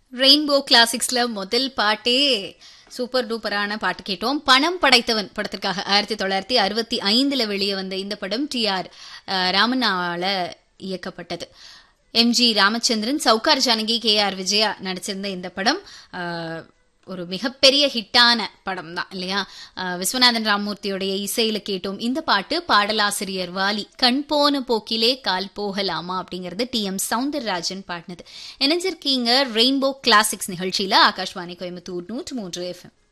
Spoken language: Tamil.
ரெயின்போ கிளாசிக்ஸ்ல முதல் பாட்டே சூப்பர் டூப்பரான பாட்டு கேட்டோம் பணம் படைத்தவன் படத்திற்காக ஆயிரத்தி தொள்ளாயிரத்தி அறுபத்தி ஐந்துல வெளியே வந்த இந்த படம் டி ஆர் ராமனால இயக்கப்பட்டது M G Ramachandran Sowcar Janaki K R Vijaya நடிச்சிருந்த இந்த படம் அஹ், ஒரு மிகப்பெரிய ஹிட்டான படம் தான் இல்லையா அஹ், விஸ்வநாதன் ராமூர்த்தியோடைய இசையில கேட்டோம் இந்த பாட்டு பாடலாசிரியர் வாலி கண் போன போக்கிலே கால் போகலாமா அப்படிங்கிறது டி எம் சவுந்தரராஜன் பாடினது இணைஞ்சிருக்கீங்க ரெயின்போ கிளாசிக்ஸ் நிகழ்ச்சியில ஆகாஷ்வாணி கோயம்புத்தூர் நூற்று மூன்று எஃப்எம்